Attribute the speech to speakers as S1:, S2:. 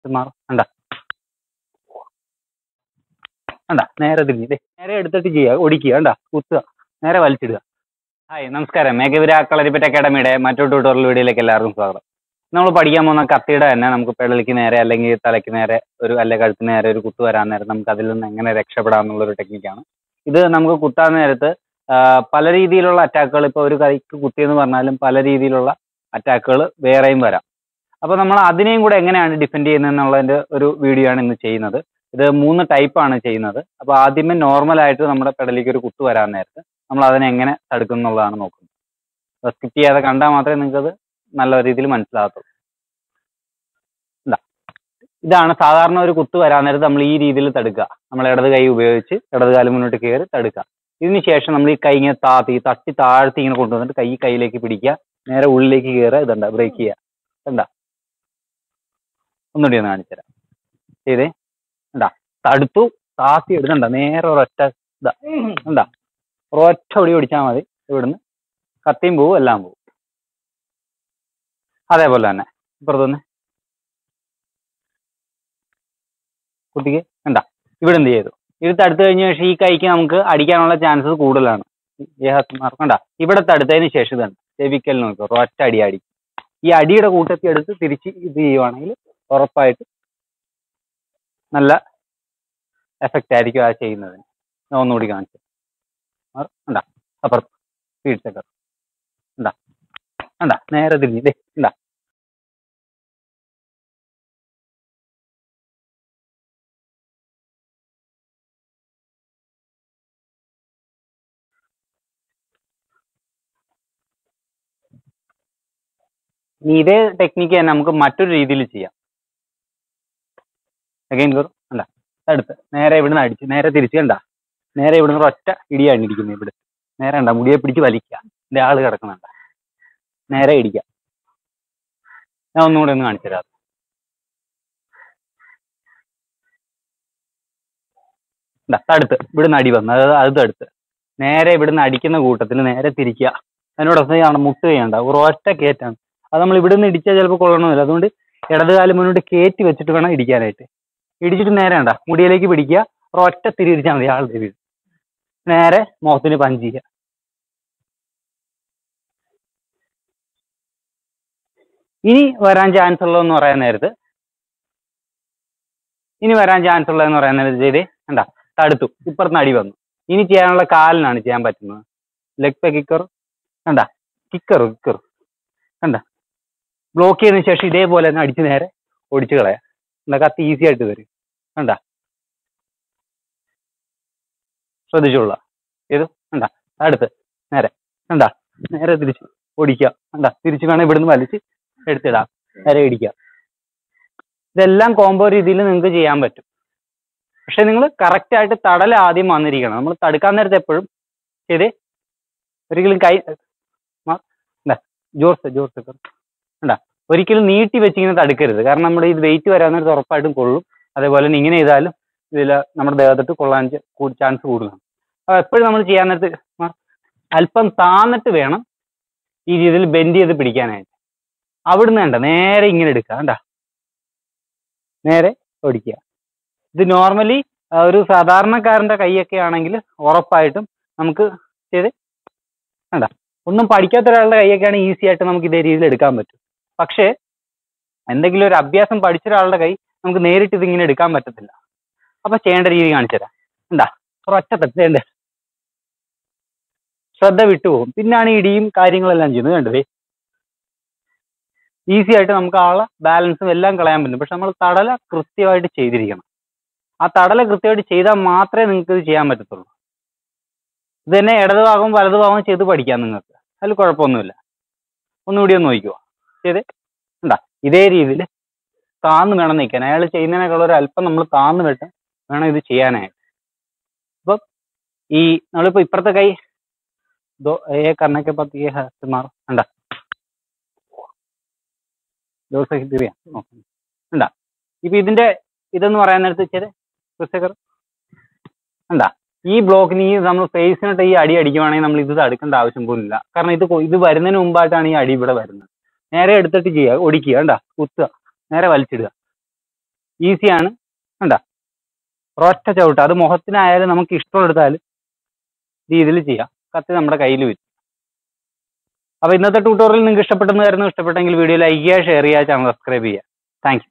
S1: മാറും കണ്ട കണ്ട നേരെ തിരിഞ്ഞ് ദേ നേരെ എടുത്തിട്ട് ചെയ്യുക ഒടിക്കുക കണ്ട കുത്തുക നേരെ വലിച്ചിടുക ഹായ് നമസ്കാരം മേഘവിര കളരിപ്പറ്റ അക്കാഡമിയുടെ മറ്റൊരു ട്യൂട്ടോറിയൽ വീഡിയോയിലേക്ക് എല്ലാവർക്കും സ്വാഗതം നമ്മൾ പഠിക്കാൻ പോകുന്ന കത്തിയുടെ തന്നെ നമുക്ക് പെടലിക്ക് നേരെ അല്ലെങ്കിൽ തലയ്ക്ക് നേരെ ഒരു അല്ലെ കഴുത്തിന് നേരെ ഒരു കുത്തു വരാൻ നേരം നമുക്ക് അതിൽ നിന്ന് എങ്ങനെ രക്ഷപ്പെടാം എന്നുള്ളൊരു ടെക്നിക്കാണ് ഇത് നമുക്ക് കുത്താൻ നേരത്ത് ആ, പല രീതിയിലുള്ള അറ്റാക്കുകൾ ഇപ്പോൾ ഒരു കൈക്ക് കുത്തിയെന്ന് പറഞ്ഞാലും പല രീതിയിലുള്ള അറ്റാക്കുകൾ വേറെയും വരാം അപ്പോൾ നമ്മൾ അതിനെയും കൂടെ എങ്ങനെയാണ് ഡിഫെൻഡ് ചെയ്യുന്നത് എന്നുള്ളതിൻ്റെ ഒരു വീഡിയോ ആണ് ഇന്ന് ചെയ്യുന്നത് ഇത് മൂന്ന് ടൈപ്പാണ് ചെയ്യുന്നത് അപ്പോൾ ആദ്യമേ നോർമലായിട്ട് നമ്മുടെ പെടലിക്ക് ഒരു കുത്തു വരാൻ നേരത്ത് നമ്മൾ അതിനെ എങ്ങനെ തടുക്കും എന്നുള്ളതാണ് നോക്കുന്നത് അപ്പോൾ സ്കിപ്പ് ചെയ്യാതെ കണ്ടാൽ മാത്രമേ നിങ്ങൾക്കത് നല്ല രീതിയിൽ മനസ്സിലാകത്തുള്ളൂ ഇതാ ഇതാണ് സാധാരണ ഒരു കുത്തു വരാൻ നേരത്ത് നമ്മൾ ഈ രീതിയിൽ തടുക്കുക നമ്മൾ ഇടത് കൈ ഉപയോഗിച്ച് ഇടത് കാലം മുന്നോട്ട് കയറി തടുക്കുക ഇതിന് ശേഷം നമ്മൾ ഈ കൈ ഇങ്ങനെ താത്തി തട്ടി താഴ്ത്തി ഇങ്ങനെ കൊണ്ടുവന്നിട്ട് കൈ കയ്യിലേക്ക് പിടിക്കുക നേരെ ഉള്ളിലേക്ക് കയറുക ഇതുണ്ട ബ്രേക്ക് ചെയ്യുക കണ്ട ഒന്നുകൂടി ഒന്ന് കാണിച്ചു തരാം ചെയ്തേ കണ്ടാ തടുത്തു താത്തി എടുക്കണ്ട നേരെ ഒരൊറ്റ ഇതാ കണ്ടാ ഒരൊറ്റ ഒടി പിടിച്ചാൽ മതി ഇവിടുന്ന് കത്തിയും പോവും എല്ലാം പോവും അതേപോലെ തന്നെ ഇപ്പുറത്തുനിന്ന് കുട്ടിക്ക് കണ്ട ഇവിടെ എന്ത് ചെയ്തു ഇത് തടുത്തു കഴിഞ്ഞ ശേഷം ഈ കൈക്ക് നമുക്ക് അടിക്കാനുള്ള ചാൻസസ് കൂടുതലാണ് മാർക്ക് കണ്ട ഇവിടെ തടുത്തതിന് ശേഷം ഇതുണ്ട് ചെവിക്കൽ നോക്കുക ഒരൊറ്റ അടി അടി ഈ അടിയുടെ കൂട്ടത്തിൽ എടുത്ത് തിരിച്ച് ഇത് ചെയ്യുവാണെങ്കിൽ ഉറപ്പായിട്ട് നല്ല എഫക്റ്റ് ആയിരിക്കും ആ ചെയ്യുന്നതിന് ഞാൻ ഒന്നുകൂടി കാണിച്ചു ഉണ്ടാ അപ്പുറത്ത് സ്പീഡ് ചെക്കർ ഉണ്ടാ ഉണ്ടാ നേരെ തിരിഞ്ഞ് ദേ ഉണ്ടാ ഇനി ഇതേ ടെക്നിക്ക് തന്നെ നമുക്ക് മറ്റൊരു രീതിയിൽ ചെയ്യാം അഗൈൻ കയറും അല്ല അടുത്ത് നേരെ ഇവിടുന്ന് അടിച്ച് നേരെ തിരിച്ച് കണ്ട നേരെ ഇവിടുന്ന് ഒറ്റ ഇടിയാണ് ഇടിക്കുന്നത് ഇവിടെ നേരെ കണ്ട മുടിയെ പിടിച്ച് വലിക്കുക എൻ്റെ ആള് കിടക്കുന്നുണ്ട നേരെ ഇടിക്കുക ഞാൻ ഒന്നുകൂടെ ഒന്ന് കാണിച്ചു തരാം ഇതാ, തടുത്ത് ഇവിടുന്ന് അടി വന്നു അതായത് അത് തടുത്ത് നേരെ ഇവിടുന്ന് അടിക്കുന്ന കൂട്ടത്തിൽ നേരെ തിരിക്കുക അതിനോടൊപ്പം മുട്ട് ചെയ്യണ്ട ഒരൊറ്റ കയറ്റാണ് അത് നമ്മൾ ഇവിടുന്ന് ഇടിച്ചാൽ ചിലപ്പോൾ കൊള്ളണമെന്നില്ല അതുകൊണ്ട് ഇടത് കാലം മുന്നോട്ട് കയറ്റി വെച്ചിട്ട് വേണം ഇടിക്കാനായിട്ട് ഇടിച്ചിട്ട് നേരെ വേണ്ട മുടിയിലേക്ക് പിടിക്കുക ഒരൊറ്റ തിരി ഇടിച്ചാൽ മതി ആളുടെ വീട് നേരെ മുഖത്തിന് പഞ്ച് ചെയ്യുക ഇനി വരാൻ ചാൻസ് ഉള്ളതെന്ന് പറയാൻ നേരത്ത് ഇനി വരാൻ ചാൻസ് ഉള്ളതെന്ന് പറയാൻ നേരത്ത് ചെയ്തേ കണ്ട തടുത്തു ഇപ്പുറത്തുനിന്ന് അടി വന്നു ഇനി ചെയ്യാനുള്ള കാലിനാണ് ചെയ്യാൻ പറ്റുന്നത് ലെഗ് പേ കിക്കർ കണ്ട കിക്കർ കിക്കർ കണ്ട ബ്ലോക്ക് ചെയ്തതിന് ശേഷം ഇതേപോലെ തന്നെ അടിച്ച് നേരെ ഓടിച്ചു കളയാം എന്താ കത്തി ഈസി ആയിട്ട് വരും കണ്ട ശ്രദ്ധിച്ചോളൂ ഏത് കണ്ട അടുത്ത് നേരെ കണ്ട നേരെ തിരിച്ച് ഓടിക്കുക കണ്ട തിരിച്ച് വേണം ഇവിടുന്ന് വലിച്ച് എടുത്തിടാം നേരെ ഇടിക്കുക ഇതെല്ലാം കോംബോ രീതിയിൽ നിങ്ങൾക്ക് ചെയ്യാൻ പറ്റും പക്ഷെ നിങ്ങൾ കറക്റ്റ് ആയിട്ട് തടൽ ആദ്യം വന്നിരിക്കണം നമ്മൾ തടുക്കാൻ നേരത്തെ എപ്പോഴും ചെയ്തേ ഒരിക്കലും കൈ മാ- ഇണ്ടാ, ജോർസ് ജോർസ് കണ്ട ഒരിക്കലും നീട്ടി വെച്ചിങ്ങനെ തടുക്കരുത് കാരണം നമ്മുടെ ഇത് വെയിറ്റ് വരാൻ നേരത്ത് ഉറപ്പായിട്ടും കൊള്ളും അതേപോലെ തന്നെ ഇങ്ങനെ ചെയ്താലും ഇതിൽ നമ്മുടെ ദേഹത്തിട്ട് കൊള്ളാൻ ചാൻസ് കൂടുതലാണ് അപ്പോൾ എപ്പോഴും നമ്മൾ ചെയ്യാൻ നേരത്ത് മാ- അല്പം താന്നിട്ട് വേണം ഈ രീതിയിൽ ബെൻഡ് ചെയ്ത് പിടിക്കാനായിട്ട് അവിടുന്ന് വേണ്ട നേരെ ഇങ്ങനെ എടുക്കുക കണ്ട നേരെ ഓടിക്കുക ഇത് നോർമലി ഒരു സാധാരണക്കാരൻ്റെ കൈയൊക്കെ ആണെങ്കിൽ ഉറപ്പായിട്ടും നമുക്ക് ചെയ്ത് കണ്ട ഒന്നും പഠിക്കാത്ത ഒരാളുടെ കൈയൊക്കെ ആണെങ്കിൽ ഈസി ആയിട്ട് നമുക്ക് ഇതേ രീതിയിൽ എടുക്കാൻ പറ്റും പക്ഷേ എന്തെങ്കിലും ഒരു അഭ്യാസം പഠിച്ച ഒരാളുടെ കൈ നമുക്ക് നേരിട്ട് ഇതിങ്ങനെ എടുക്കാൻ പറ്റത്തില്ല അപ്പൊ ചെയ്യേണ്ട രീതി കാണിച്ചു തരാം എന്താ ഒരൊറ്റ തെറ്റേണ്ട ശ്രദ്ധ വിട്ടുപോകും പിന്നാണ് ഈ ഇടിയും കാര്യങ്ങളെല്ലാം ചെയ്യുന്നത് കണ്ടതേ ഈസി ആയിട്ട് നമുക്ക് ആളെ ബാലൻസും എല്ലാം കളയാൻ പറ്റും പക്ഷെ നമ്മൾ തടല കൃത്യമായിട്ട് ചെയ്തിരിക്കണം ആ തടല കൃത്യമായിട്ട് ചെയ്താൽ മാത്രമേ നിങ്ങൾക്ക് ഇത് ചെയ്യാൻ പറ്റത്തുള്ളൂ ഇത് തന്നെ ഇടത് ഭാഗവും വലത് ഭാഗവും ചെയ്ത് പഠിക്കാം നിങ്ങൾക്ക് അതിൽ കുഴപ്പമൊന്നുമില്ല ഒന്നുകൂടി ഒന്ന് നോക്കിക്കോ ചെയ്തേ ഉണ്ടാ ഇതേ രീതിയിൽ താന്ന് വേണം നിൽക്കാൻ അയാൾ ചെയ്യുന്നതിനേക്കാൾ ഒരു അല്പം നമ്മൾ താന്ന് വിട്ട് വേണം ഇത് ചെയ്യാനായിട്ട് അപ്പം ഈ നമ്മളിപ്പോൾ ഇപ്പുറത്തെ കൈ ദോ ഏ കണ്ണൊക്കെ പത്തി മാറും ഉണ്ടാ ദിവസം തിരിയാം ഉണ്ടാ ഇപ്പൊ ഇതിന്റെ ഇതെന്ന് പറയാൻ നേരത്ത് വെച്ചാൽ ക്രിസ്തക്കർ ഉണ്ടാ ഈ ബ്ലോക്കിന് ഈ നമ്മൾ ഫേസിനിട്ട് ഈ അടി അടിക്കുവാണെങ്കിൽ നമ്മൾ ഇത് തടുക്കേണ്ട ആവശ്യം പോലും ഇല്ല കാരണം ഇത് കൊ- ഇത് വരുന്നതിന് മുമ്പായിട്ടാണ് ഈ അടി ഇവിടെ വരുന്നത് നേരെ എടുത്തിട്ട് ചെയ്യുക ഒടിക്കുക കണ്ടാ കുത്തുക നേരെ വലിച്ചിടുക ഈസിയാണ് കണ്ട ഒരൊറ്റ ചവിട്ട് അത് മുഖത്തിനായാലും നമുക്ക് ഇഷ്ടമുള്ളെടുത്താലും രീതിയിൽ ചെയ്യാം കത്തി നമ്മുടെ കയ്യിൽ വരും അപ്പോൾ ഇന്നത്തെ ട്യൂട്ടോറിയൽ നിങ്ങൾക്ക് ഇഷ്ടപ്പെട്ടെന്ന് കരുതുന്നു ഇഷ്ടപ്പെട്ടെങ്കിൽ വീഡിയോ ലൈക്ക് ചെയ്യുക ഷെയർ ചെയ്യുക ചാനൽ സബ്സ്ക്രൈബ് ചെയ്യുക താങ്ക്